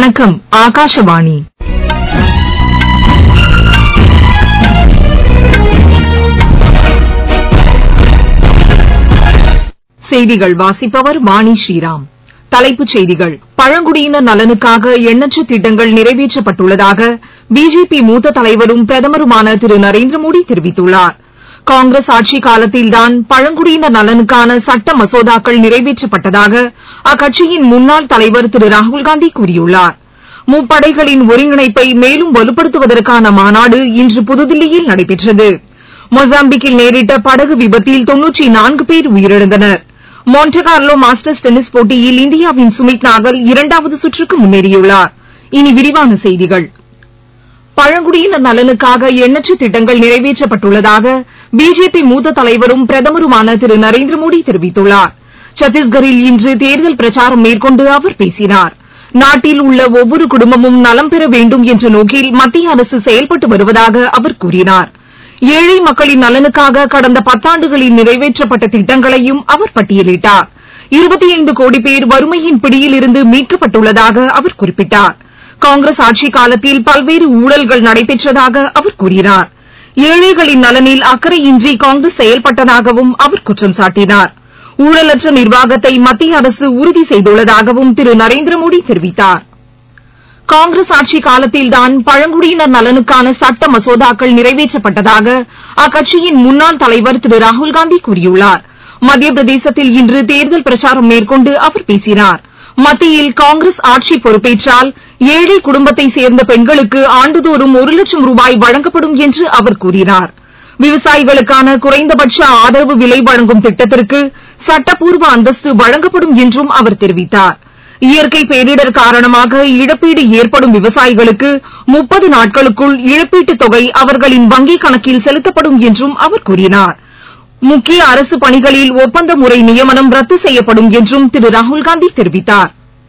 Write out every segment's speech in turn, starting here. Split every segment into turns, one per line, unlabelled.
வணக்கம் ஆகாஷவாணி செய்திகள் வாசிப்பவர் வாணி ஸ்ரீராம் தலைப்புச் செய்திகள் பழங்குடியினர் நலனுக்காக எண்ணற்ற திட்டங்கள் நிறைவேற்றப்பட்டுள்ளதாக பிஜேபி மூத்த தலைவரும் பிரதமருமான திரு நரேந்திரமோடி தெரிவித்துள்ளார் காங்கிரஸ் ஆட்சிக் காலத்தில்தான் பழங்குடியினர் நலனுக்கான சட்ட மசோதாக்கள் நிறைவேற்றப்பட்டதாக அக்கட்சியின் முன்னாள் தலைவர் திரு ராகுல்காந்தி கூறியுள்ளார் முப்படைகளின் ஒருங்கிணைப்பை மேலும் வலுப்படுத்துவதற்கான மாநாடு இன்று புதுதில்லியில் நடைபெற்றது மொசாம்பிக்கில் நேரிட்ட படகு விபத்தில் தொன்னூற்றி நான்கு பேர் உயிரிழந்தனர் மான்டெகார்லோ மாஸ்டர்ஸ் டென்னிஸ் போட்டியில் இந்தியாவின் சுமித் நாகல் இரண்டாவது சுற்றுக்கு முன்னேறியுள்ளார் இனி விரிவான செய்திகள் பழங்குடியினர் நலனுக்காக எண்ணற்ற திட்டங்கள் நிறைவேற்றப்பட்டுள்ளதாக பிஜேபி மூத்த தலைவரும் பிரதமருமான திரு நரேந்திரமோடி தெரிவித்துள்ளார் சத்தீஸ்கரில் இன்று தேர்தல் பிரச்சாரம் மேற்கொண்டு அவர் பேசினார் நாட்டில் உள்ள ஒவ்வொரு குடும்பமும் நலம் பெற வேண்டும் என்ற நோக்கில் மத்திய அரசு செயல்பட்டு வருவதாக அவர் கூறினார் ஏழை மக்களின் நலனுக்காக கடந்த பத்தாண்டுகளில் நிறைவேற்றப்பட்ட திட்டங்களையும் அவர் பட்டியலிட்டார் இருபத்தி ஐந்து கோடி பேர் வறுமையின் பிடியிலிருந்து மீட்கப்பட்டுள்ளதாக அவர் குறிப்பிட்டார் காங்கிரஸ் ஆட்சிக் காலத்தில் பல்வேறு ஊழல்கள் நடைபெற்றதாக அவர் கூறினார் ஏழைகளின் நலனில் அக்கறையின்றி காங்கிரஸ் செயல்பட்டதாகவும் அவர் குற்றம் சாட்டினார் ஊழலற்ற நிர்வாகத்தை மத்திய அரசு உறுதி செய்துள்ளதாகவும் திரு நரேந்திரமோடி தெரிவித்தார் காங்கிரஸ் ஆட்சிக் காலத்தில்தான் பழங்குடியினர் நலனுக்கான சட்ட மசோதாக்கள் நிறைவேற்றப்பட்டதாக அக்கட்சியின் முன்னாள் தலைவர் திரு ராகுல்காந்தி கூறியுள்ளார் மத்திய பிரதேசத்தில் இன்று தேர்தல் பிரச்சாரம் மேற்கொண்டு அவர் பேசினார் மத்தியில் காங்கிரஸ் ஆட்சி பொறுப்பேற்றால் ஏழை குடும்பத்தைச் சேர்ந்த பெண்களுக்கு ஆண்டுதோறும் ஒரு லட்சம் ரூபாய் வழங்கப்படும் என்று அவர் கூறினார் விவசாயிகளுக்கான குறைந்தபட்ச ஆதரவு விலை வழங்கும் திட்டத்திற்கு சட்டப்பூர்வ அந்தஸ்து வழங்கப்படும் என்றும் அவர் தெரிவித்தார் இயற்கை பேரிடர் காரணமாக இழப்பீடு ஏற்படும் விவசாயிகளுக்கு முப்பது நாட்களுக்குள் இழப்பீட்டுத் தொகை அவர்களின் வங்கிக் கணக்கில் செலுத்தப்படும் என்றும் அவர் கூறினார் முக்கிய அரசு பணிகளில் ஒப்பந்த முறை நியமனம் ரத்து செய்யப்படும் என்றும் திரு ராகுல்காந்தி தெரிவித்தார்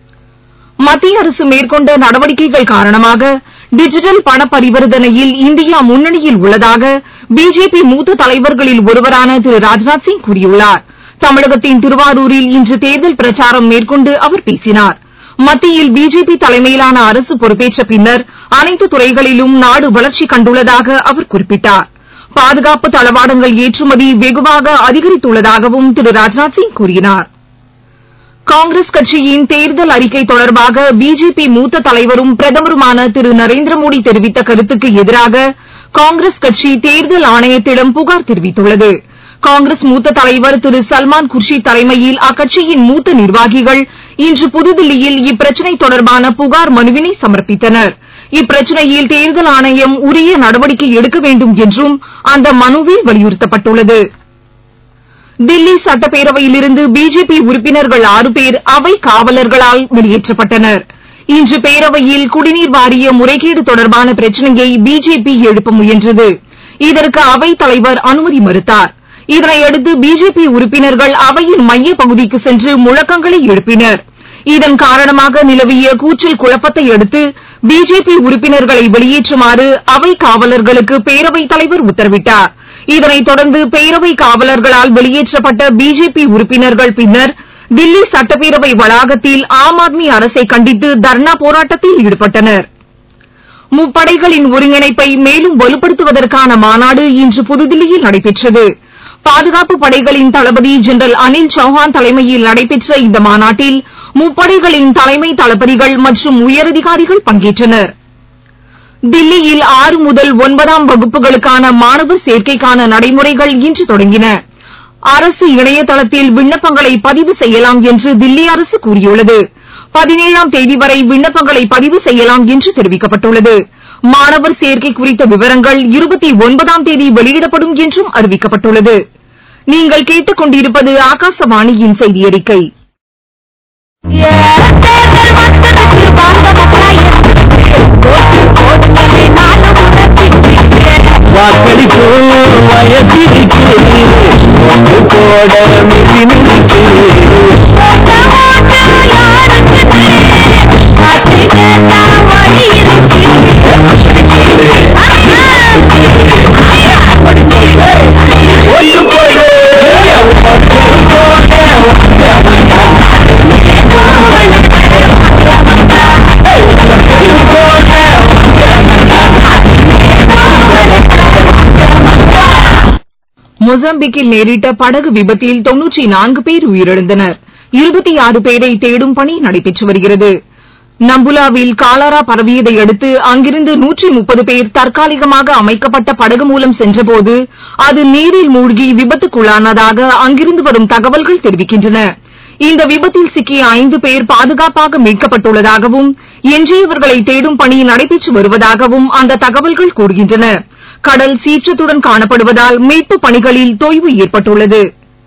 மத்திய அரசு மேற்கொண்ட நடவடிக்கைகள் காரணமாக டிஜிட்டல் பண பரிவர்த்தனையில் இந்தியா முன்னணியில் உள்ளதாக பிஜேபி மூத்த தலைவர்களில் ஒருவரான திரு ராஜ்நாத் சிங் கூறியுள்ளார் தமிழகத்தின் திருவாரூரில் இன்று தேர்தல் பிரச்சாரம் மேற்கொண்டு அவர் பேசினார் மத்தியில் பிஜேபி தலைமையிலான அரசு பொறுப்பேற்ற பின்னர் அனைத்து துறைகளிலும் நாடு வளர்ச்சி கண்டுள்ளதாக அவர் குறிப்பிட்டார் பாதுகாப்பு தளவாடங்கள் ஏற்றுமதி வெகுவாக அதிகரித்துள்ளதாகவும் திரு ராஜ்நாத் சிங் கூறினார் காங்கிரஸ் கட்சியின் தேர்தல் அறிக்கை தொடர்பாக பிஜேபி மூத்த தலைவரும் பிரதமருமான திரு நரேந்திரமோடி தெரிவித்த கருத்துக்கு எதிராக காங்கிரஸ் கட்சி தேர்தல் ஆணையத்திடம் புகார் தெரிவித்துள்ளது காங்கிரஸ் மூத்த தலைவர் திரு சல்மான் குர்ஷித் தலைமையில் அக்கட்சியின் மூத்த நிர்வாகிகள் இன்று புதுதில்லியில் இப்பிரச்சினை தொடர்பான புகார் மனுவினை சமர்ப்பித்தனர் இப்பிரச்சினையில் தேர்தல் ஆணையம் உரிய நடவடிக்கை எடுக்க வேண்டும் என்றும் அந்த மனுவில் வலியுறுத்தப்பட்டுள்ளது தில்லி சட்டப்பேரவையிலிருந்து பிஜேபி உறுப்பினர்கள் ஆறு பேர் அவை காவலர்களால் வெளியேற்றப்பட்டனர் இன்று பேரவையில் குடிநீர் வாரிய முறைகேடு தொடர்பான பிரச்சினையை பிஜேபி எழுப்ப முயன்றது இதற்கு அவைத் தலைவர் அனுமதி மறுத்தார் இதனையடுத்து பிஜேபி உறுப்பினர்கள் அவையின் மையப் பகுதிக்கு சென்று முழக்கங்களை எழுப்பினர் இதன் காரணமாக நிலவிய கூச்சல் குழப்பத்தை அடுத்து பிஜேபி உறுப்பினர்களை வெளியேற்றுமாறு அவை காவலர்களுக்கு பேரவைத் தலைவர் உத்தரவிட்டார் இதனைத் தொடர்ந்து பேரவை காவலர்களால் வெளியேற்றப்பட்ட பிஜேபி உறுப்பினர்கள் பின்னர் தில்லி சட்டப்பேரவை வளாகத்தில் ஆம் ஆத்மி அரசை கண்டித்து தர்ணா போராட்டத்தில் ஈடுபட்டனர் முப்படைகளின் ஒருங்கிணைப்பை மேலும் வலுப்படுத்துவதற்கான மாநாடு இன்று புதுதில்லியில் நடைபெற்றது பாதுகாப்பு படைகளின் தளபதி ஜெனரல் அனில் சௌஹான் தலைமையில் நடைபெற்ற இந்த மாநாட்டில் முப்படைகளின் தலைமை தளபதிகள் மற்றும் உயரதிகாரிகள் பங்கேற்றனர் தில்லியில் ஆறு முதல் ஒன்பதாம் வகுப்புகளுக்கான மாணவர் சேர்க்கைக்கான நடைமுறைகள் இன்று தொடங்கின அரசு இணையதளத்தில் விண்ணப்பங்களை பதிவு செய்யலாம் என்று தில்லி அரசு கூறியுள்ளது பதினேழாம் தேதி வரை விண்ணப்பங்களை பதிவு செய்யலாம் என்று தெரிவிக்கப்பட்டுள்ளது மாணவர் சேர்க்கை குறித்த விவரங்கள் இருபத்தி ஒன்பதாம் தேதி வெளியிடப்படும் என்றும் அறிவிக்கப்பட்டுள்ளது நீங்கள் கேட்டுக் கொண்டிருப்பது ஆகாசவாணியின் செய்தி அறிக்கை
வாக்களிக்கும் வயதிற்கு ஓட்டு போட மிதிமிதிக்கு ஓட்டு போடு ஓட்டு போடு
மொசாம்பிக்கில் நேரிட்ட படகு விபத்தில் தொன்னூற்றி நான்கு பேர் உயிரிழந்தனர் இருபத்தி ஆறு பேரை தேடும் பணி நடைபெற்று வருகிறது நம்புலாவில் காலாரா பரவியதை அடுத்து அங்கிருந்து நூற்றி முப்பது பேர் தற்காலிகமாக அமைக்கப்பட்ட படகு மூலம் சென்றபோது அது நீரில் மூழ்கி விபத்துக்குள்ளானதாக அங்கிருந்து வரும் தகவல்கள் தெரிவிக்கின்றன இந்த விபத்தில் சிக்கிய ஐந்து பேர் பாதுகாப்பாக மீட்கப்பட்டுள்ளதாகவும் எஞ்சியவர்களை தேடும் பணி நடைபெற்று வருவதாகவும் அந்த தகவல்கள் கூறுகின்றன கடல் சீற்றத்துடன் காணப்படுவதால் மீட்புப் பணிகளில் தொய்வு ஏற்பட்டுள்ளது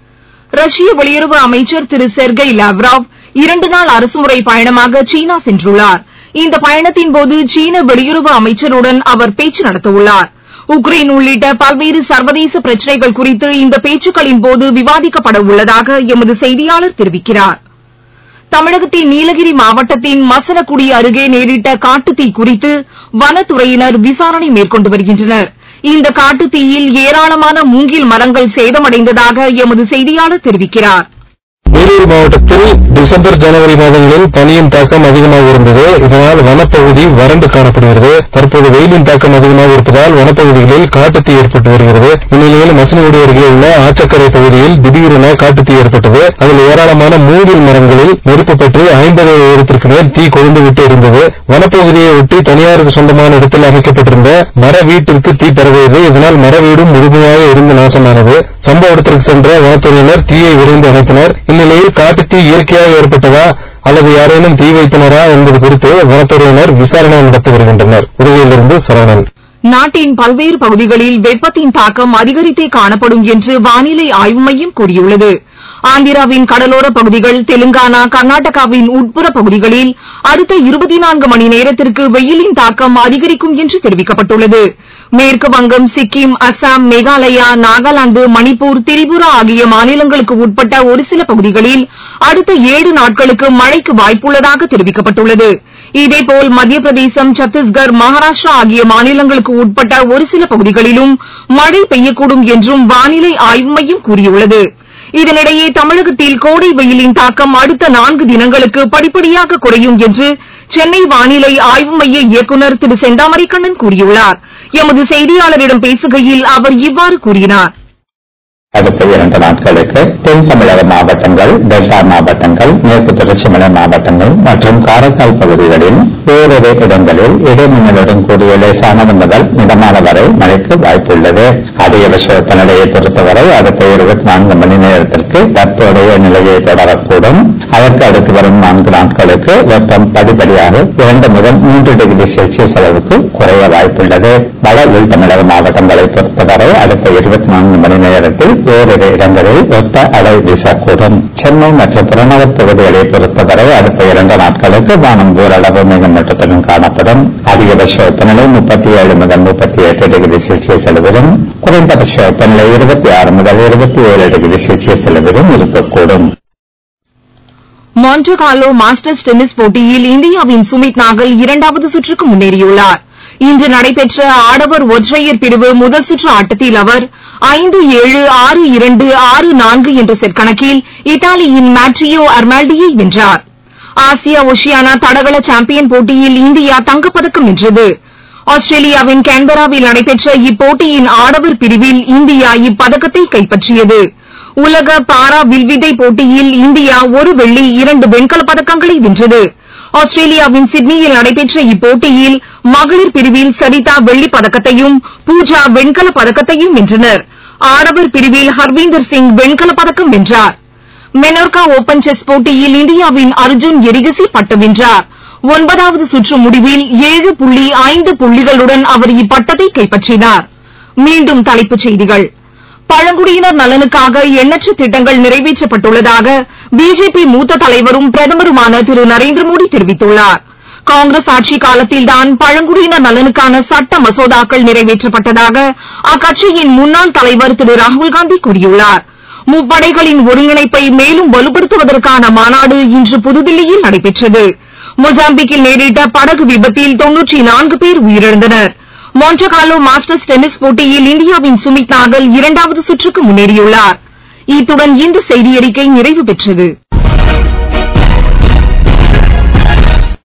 ரஷ்ய வெளியுறவு அமைச்சர் திரு செர்கை லாவ்ராவ் இரண்டு நாள் அரசுமுறை பயணமாக சீனா சென்றுள்ளார் இந்த பயணத்தின்போது சீன வெளியுறவு அமைச்சருடன் அவர் பேச்சு நடத்தவுள்ளார் உக்ரைன் உள்ளிட்ட பல்வேறு சர்வதேச பிரச்சினைகள் குறித்து இந்த பேச்சுக்களின்போது விவாதிக்கப்பட உள்ளதாக எமது செய்தியாளர் தெரிவிக்கிறார் தமிழகத்தின் நீலகிரி மாவட்டத்தின் மசனக்குடி அருகே நேரிட்ட காட்டுத்தீ குறித்து வனத்துறையினர் விசாரணை மேற்கொண்டு வருகின்றனர் இந்த காட்டுத்தீயில் ஏராளமான மூங்கில் மரங்கள் சேதமடைந்ததாக எமது செய்தியாளர் தெரிவிக்கிறார்
நீலகிரி மாவட்டத்தில் டிசம்பர் ஜனவரி மாதங்களில் பனியின் தாக்கம் அதிகமாக இருந்தது இதனால் வனப்பகுதி வறண்டு காணப்படுகிறது தற்போது வெயிலின் தாக்கம் அதிகமாக இருப்பதால் வனப்பகுதிகளில் காட்டுத்தீ ஏற்பட்டு வருகிறது இந்நிலையில் மசனகுடி அருகே உள்ள ஆச்சக்கரை பகுதியில் திடீரென காட்டுத்தீ ஏற்பட்டது அதில் ஏராளமான மூங்கில் மரங்களில் நெருப்பு பற்றி ஐம்பது உயரத்திற்கு மேல் தீ கொழுந்துவிட்டு இருந்தது வனப்பகுதியை ஒட்டி தனியாருக்கு சொந்தமான இடத்தில் அமைக்கப்பட்டிருந்த மர வீட்டிற்கு தீ பரவியது இதனால் மர வீடும் முழுமையாக எரிந்து நாசமானது சம்பவ இடத்திற்கு சென்ற வனத்துறையினர் தீயை விரைந்து அணைத்தனர் இந்நிலையில் காட்டுத்தீ இயற்கையாக ஏற்பட்டதா அல்லது யாரேனும் தீ வைத்தனரா என்பது குறித்து வனத்துறையினர் விசாரணை நடத்தி வருகின்றனர் உதகையிலிருந்து சரவணன்
நாட்டின் பல்வேறு பகுதிகளில் வெப்பத்தின் தாக்கம் அதிகரித்தே காணப்படும் என்று வானிலை ஆய்வு மையம் கூறியுள்ளது ஆந்திராவின் கடலோர பகுதிகள் தெலுங்கானா கர்நாடகாவின் உட்புற பகுதிகளில் அடுத்த இருபத்தி நான்கு மணி நேரத்திற்கு வெயிலின் தாக்கம் அதிகரிக்கும் என்று தெரிவிக்கப்பட்டுள்ளது மேற்கு வங்கம் சிக்கிம் அசாம் மேகாலயா நாகாலாந்து மணிப்பூர் திரிபுரா ஆகிய மாநிலங்களுக்கு உட்பட்ட ஒரு சில பகுதிகளில் அடுத்த ஏழு நாட்களுக்கு மழைக்கு வாய்ப்புள்ளதாக தெரிவிக்கப்பட்டுள்ளது இதேபோல் மத்திய பிரதேசம் சத்தீஸ்கர் மகாராஷ்டிரா ஆகிய மாநிலங்களுக்கு உட்பட்ட ஒரு சில பகுதிகளிலும் மழை பெய்யக்கூடும் என்றும் வானிலை ஆய்வு மையம் கூறியுள்ளது இதனிடையே தமிழகத்தில் கோடை வெயிலின் தாக்கம் அடுத்த நான்கு தினங்களுக்கு படிப்படியாக குறையும் என்று சென்னை வானிலை ஆய்வு மைய இயக்குநர் திரு செந்தாமரைக்கண்ணன் கூறியுள்ளார் எமது செய்தியாளரிடம் பேசுகையில் அவர் இவ்வாறு கூறினார்
அடுத்த இரண்டு நாட்களுக்கு தென் தமிழக மாவட்டங்கள் டெல்டா மாவட்டங்கள் மேற்கு தொடர்ச்சி மலை மாவட்டங்கள் மற்றும் காரைக்கால் பகுதிகளில் ஓரிரு இடங்களில் இடைமின்னலுடன் கூடிய லேசானது முதல் மிதமான வரை மழைக்கு வாய்ப்புள்ளது அதிகபட்ச வெப்பநிலையை பொறுத்தவரை அடுத்த இருபத்தி நான்கு மணி நேரத்திற்கு தற்போதைய நிலையை தொடரக்கூடும் அதற்கு அடுத்து வரும் நான்கு நாட்களுக்கு வெப்பம் படிப்படியாக இரண்டு முதல் மூன்று டிகிரி செல்சியஸ் அளவுக்கு குறைய வாய்ப்புள்ளது வட உள் தமிழக மாவட்டங்களை பொறுத்தவரை அடுத்த இருபத்தி நான்கு மணி நேரத்தில் ஓரிரு இடங்களில் வெப்ப அலை வீசக்கூடும் சென்னை மற்றும் புறநகர் பகுதிகளை பொறுத்தவரை அடுத்த இரண்டு நாட்களுக்கு வானம் ஓரளவு மேகமூட்டத்துடன் காணப்படும் அதிகபட்ச வெப்பநிலை முப்பத்தி ஏழு முதல் முப்பத்தி எட்டு டிகிரி செல்சியஸ் அளவிலும் குறைந்தபட்ச வெப்பநிலை இருபத்தி ஆறு முதல் இருபத்தி ஏழு டிகிரி செல்சியஸ் அளவிலும் இருக்கக்கூடும்
மான்டகாலோ மாஸ்டர்ஸ் டென்னிஸ் போட்டியில் இந்தியாவின் சுமித் நாகல் இரண்டாவது சுற்றுக்கு முன்னேறியுள்ளார் இன்று நடைபெற்ற ஆடவர் ஒற்றையர் பிரிவு முதல் சுற்று ஆட்டத்தில் அவர் ஐந்து ஏழு ஆறு இரண்டு ஆறு நான்கு என்ற செட் கணக்கில் இத்தாலியின் மேட்ரியோ அர்மால்டியை வென்றார் ஆசியா ஒஷியானா தடகள சாம்பியன் போட்டியில் இந்தியா தங்கப்பதக்கம் வென்றது ஆஸ்திரேலியாவின் கேன்பராவில் நடைபெற்ற இப்போட்டியின் ஆடவர் பிரிவில் இந்தியா இப்பதக்கத்தை கைப்பற்றியது உலக பாரா வில்வித்தை போட்டியில் இந்தியா ஒரு வெள்ளி இரண்டு வெண்கலப் பதக்கங்களை வென்றது ஆஸ்திரேலியாவின் சிட்னியில் நடைபெற்ற இப்போட்டியில் மகளிர் பிரிவில் சரிதா வெள்ளிப் பதக்கத்தையும் பூஜா வெண்கலப் பதக்கத்தையும் வென்றனர் ஆடவர் பிரிவில் ஹர்வீந்தர் சிங் வெண்கலப் பதக்கம் வென்றார் மெனோர்கா ஓபன் செஸ் போட்டியில் இந்தியாவின் அர்ஜுன் எரிகசி பட்டம் வென்றார் ஒன்பதாவது சுற்று முடிவில் ஏழு புள்ளி ஐந்து புள்ளிகளுடன் அவர் இப்பட்டத்தை கைப்பற்றினார் மீண்டும் தலைப்புச் செய்திகள் பழங்குடியினர் நலனுக்காக எண்ணற்ற திட்டங்கள் நிறைவேற்றப்பட்டுள்ளதாக பிஜேபி மூத்த தலைவரும் பிரதமருமான திரு நரேந்திர மோடி தெரிவித்துள்ளார் காங்கிரஸ் ஆட்சி காலத்தில்தான் பழங்குடியினர் நலனுக்கான சட்ட மசோதாக்கள் நிறைவேற்றப்பட்டதாக அக்கட்சியின் முன்னாள் தலைவர் திரு ராகுல்காந்தி கூறியுள்ளார் முப்படைகளின் ஒருங்கிணைப்பை மேலும் வலுப்படுத்துவதற்கான மாநாடு இன்று புதுதில்லியில் நடைபெற்றது மொசாம்பிக்கில் நேரிட்ட படகு விபத்தில் தொன்னூற்றி நான்கு பேர் உயிரிழந்தனர் மான்டகாலோ மாஸ்டர்ஸ் டென்னிஸ் போட்டியில் இந்தியாவின் சுமித் நாகல் இரண்டாவது சுற்றுக்கு முன்னேறியுள்ளார் இத்துடன் இந்த செய்தியறிக்கை நிறைவு பெற்றது